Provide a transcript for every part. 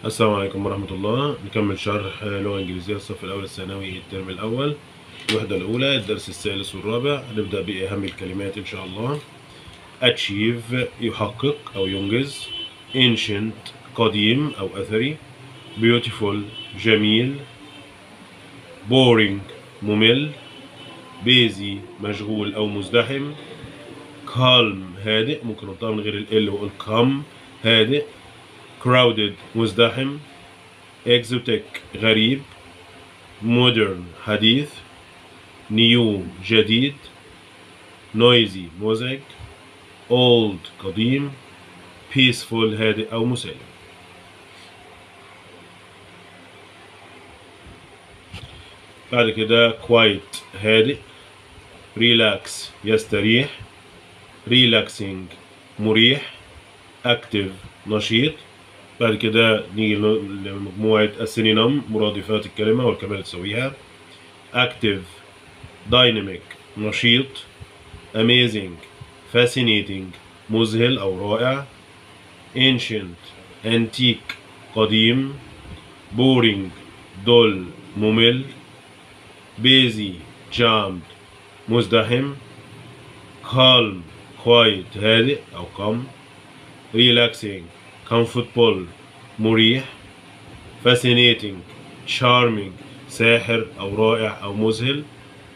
السلام عليكم ورحمة الله نكمل شرح لغة إنجليزية الصف الأول الثانوي الترم الأول الوحدة الأولى الدرس الثالث والرابع نبدأ بأهم الكلمات إن شاء الله achieve يحقق أو ينجز ancient قديم أو أثري beautiful جميل boring ممل busy مشغول أو مزدحم calm هادئ ممكن ننطقها من غير ال ال وقول calm هادئ crowded مزدحم exotic غريب modern حديث new جديد noisy مزعج old قديم peaceful هادئ أو مسالم بعد كده quiet هادئ relax يستريح relaxing مريح active نشيط بعد كده نيجي لمجموعة السينونيم مرادفات الكلمة والكلمات تسويها active dynamic نشيط amazing fascinating مذهل أو رائع ancient antique قديم boring dull ممل busy jammed مزدحم calm quiet هادئ أو calm relaxing comfortable مريح fascinating charming ساحر أو رائع أو مذهل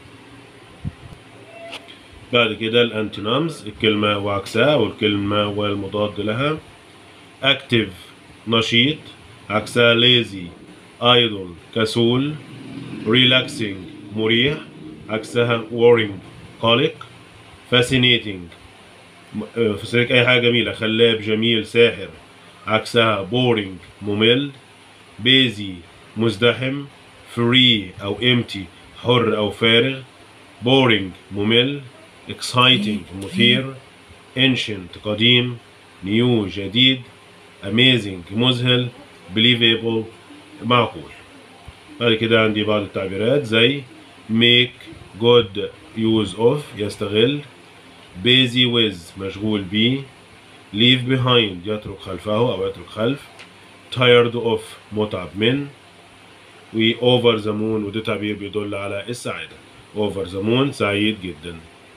بعد كده الانتونامز الكلمة وعكسها والكلمة والمضاد لها active نشيط عكسها lazy idle كسول relaxing مريح عكسها worrying قلق fascinating فسرك أي حاجة جميلة خلاب جميل ساحر عكسها boring ممل busy مزدحم free أو empty حر أو فارغ boring ممل exciting مثير ancient قديم new جديد amazing مذهل believable معقول بعد كده عندي بعض التعبيرات زي make good use of يستغل busy with مشغول بيه leave behind يترك خلفه أو يترك خلف tired of متعب من و over the moon وده تعبير بيدل على السعادة over the moon سعيد جدا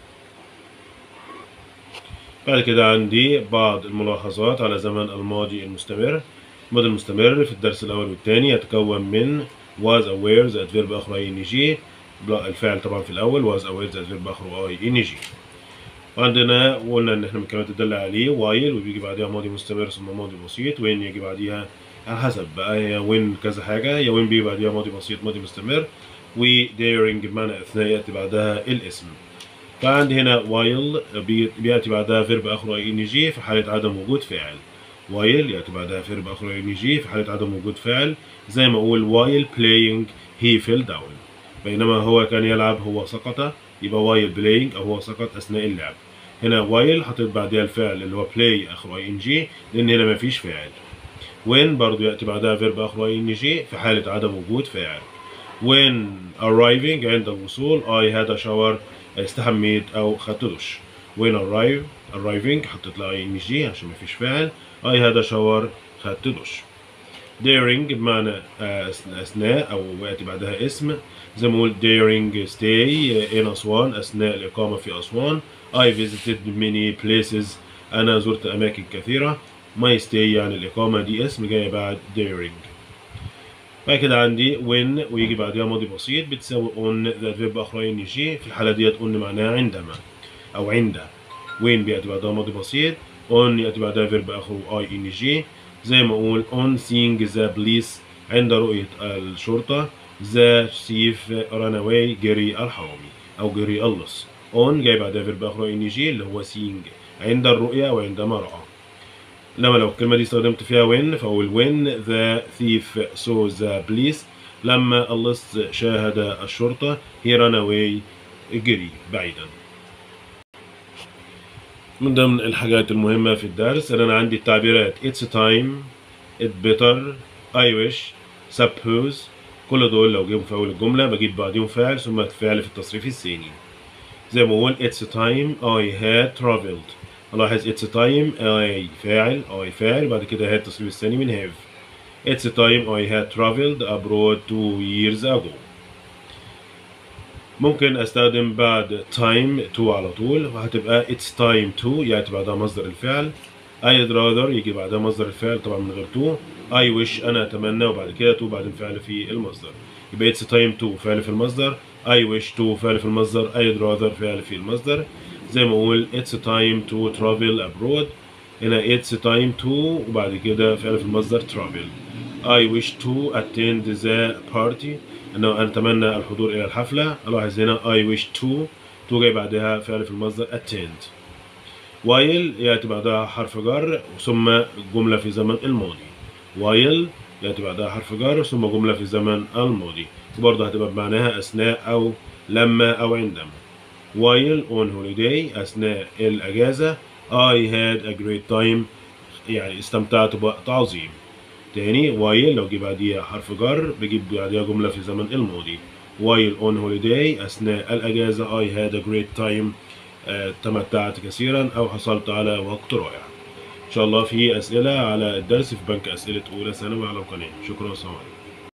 بعد كده عندي بعض الملاحظات على زمن الماضي المستمر الماضي المستمر في الدرس الأول والثاني يتكون من was aware زائد فيرب آخره اي ان جي الفعل طبعا في الأول was aware زائد فيرب آخره اي ان جي وعندنا قلنا ان احنا من الكلمات تدل عليه وايل وبيجي بعديها ماضي مستمر ثم ماضي بسيط وين يجي بعديها على حسب بقى يا وين كذا حاجة يا وين بيجي بعديها ماضي بسيط ماضي مستمر و daring بمعنى أثناء يأتي بعدها الاسم فعندي هنا وايل بيأتي بعدها فيرب آخره اي ان جي في حالة عدم وجود فاعل وايل يأتي بعدها فيرب آخره اي ان جي في حالة عدم وجود فاعل زي ما أقول while playing he fell down بينما هو كان يلعب هو سقط يبقى while playing أو هو سقط أثناء اللعب هنا while حطيت بعدها الفعل اللي هو play آخره اي ان جي لأن هنا مفيش فاعل when برضو يأتي بعدها فيرب آخره اي ان جي في حالة عدم وجود فاعل when arriving عند الوصول I had a shower استحميت أو خدت دش when arrive arriving حطيت لها اي ان جي عشان مفيش فاعل I had a shower خدت دش daring بمعنى أثناء أو يأتي بعدها اسم زي ما قلت daring stay in أسوان أثناء الإقامة في أسوان I visited many places أنا زرت أماكن كثيرة my stay يعني الإقامة دي اسم جاي بعد daring بعد كده عندي when ويجي بعدها ماضي بسيط بتساوي on ذات فيرب آخر إن جي في الحالة ديت on معناها عندما أو عند when بيأتي بعدها ماضي بسيط on يأتي بعدها فيرب آخره I إن جي زي ما أقول on seeing the police عند رؤية الشرطة the thief ran away جري الحرامي أو جري اللص on جاي بعدها فيرب آخره إن جي اللي هو seeing عند الرؤية أو عندما رأى لما لو الكلمة دي استخدمت فيها when فأقول when the thief saw the police لما اللص شاهد الشرطة he ran away جري بعيدا من ضمن الحاجات المهمة في الدرس أن أنا عندي التعبيرات it's time it better I wish suppose كل دول لو جيهم في أول الجملة بجيب بعديهم فاعل ثم فعل في التصريف الثاني زي ما أقول it's time I had traveled ألاحظ it's time I فاعل I فاعل بعد كده had التصريف الثاني من have It's a time I had traveled abroad two years ago ممكن استخدم بعد time to على طول وهتبقى it's time to يأتي بعدها مصدر الفعل I'd rather يجي بعدها مصدر الفعل طبعا من غير to I wish أنا أتمنى وبعد كده to بعدين فعل في المصدر يبقى it's time to فعل في المصدر I wish to فعل في المصدر I'd rather فعل في المصدر زي ما أقول it's time to travel abroad هنا it's time to وبعد كده فعل في المصدر travel I wish to attend the party أنه أنا أتمنى الحضور إلى الحفلة ألاحظ هنا I wish to to جاي بعدها فعل في المصدر attend while يأتي بعدها حرف جر ثم جملة في زمن الماضي while يأتي بعدها حرف جر ثم جملة في زمن الماضي وبرضه هتبقى بمعناها أثناء أو لما أو عندما while on holiday أثناء الأجازة I had a great time يعني استمتعت بوقت عظيم تاني while لو جه بعديها حرف جر بجيب بعديها جملة في زمن الماضي while on holiday أثناء الأجازة I had a great time آه، تمتعت كثيرا أو حصلت على وقت رائع إن شاء الله في أسئلة على الدرس في بنك أسئلة أولى ثانوي على القناة شكرا والسلام عليكم